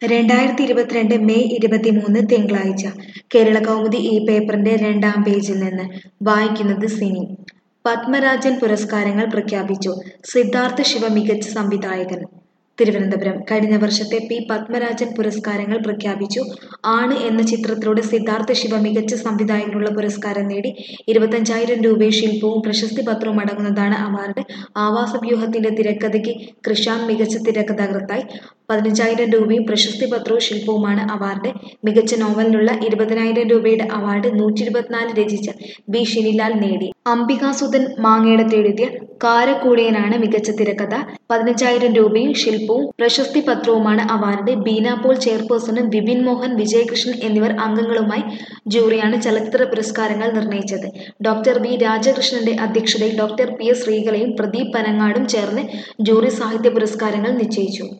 രണ്ടായിരത്തി ഇരുപത്തിരണ്ട് മെയ് ഇരുപത്തിമൂന്ന് തിങ്കളാഴ്ച കേരള കൗമുദി ഈ പേപ്പറിന്റെ രണ്ടാം പേജിൽ നിന്ന് വായിക്കുന്നത് സിനി പത്മരാജൻ പുരസ്കാരങ്ങൾ പ്രഖ്യാപിച്ചു സിദ്ധാർത്ഥ ശിവ മികച്ച സംവിധായകൻ തിരുവനന്തപുരം കഴിഞ്ഞ വർഷത്തെ പി പത്മരാജൻ പുരസ്കാരങ്ങൾ പ്രഖ്യാപിച്ചു ആണ് എന്ന ചിത്രത്തിലൂടെ സിദ്ധാർത്ഥ ശിവ മികച്ച സംവിധായകനുള്ള പുരസ്കാരം നേടി ഇരുപത്തഞ്ചായിരം രൂപയും ശില്പവും പ്രശസ്തി പത്രവും അടങ്ങുന്നതാണ് അവാർഡ് ആവാസവ്യൂഹത്തിന്റെ തിരക്കഥയ്ക്ക് കൃഷാന്ത് മികച്ച തിരക്കഥാകൃത്തായി പതിനഞ്ചായിരം രൂപയും പ്രശസ്തി പത്രവും ശില്പവുമാണ് അവാർഡ് മികച്ച നോവലിനുള്ള ഇരുപതിനായിരം രൂപയുടെ അവാർഡ് നൂറ്റി ഇരുപത്തിനാല് രചിച്ച ബി ഷിനിലാൽ നേടി അംബികാസുധൻ മാങ്ങേടത്ത് എഴുതിയ കാരക്കൂടിയനാണ് മികച്ച തിരക്കഥ പതിനഞ്ചായിരം രൂപയും ശില്പവും പ്രശസ്തി പത്രവുമാണ് അവാർഡ് ബീന പോൾ ചെയർപേഴ്സണും വിപിൻ മോഹൻ വിജയകൃഷ്ണൻ എന്നിവർ അംഗങ്ങളുമായി ജൂറിയാണ് ചലച്ചിത്ര പുരസ്കാരങ്ങൾ നിർണയിച്ചത് ഡോക്ടർ വി രാജകൃഷ്ണന്റെ അധ്യക്ഷതയിൽ ഡോക്ടർ പി എസ് ശ്രീകലയും പ്രദീപ് പനങ്ങാടും ചേർന്ന് ജൂറി സാഹിത്യ പുരസ്കാരങ്ങൾ നിശ്ചയിച്ചു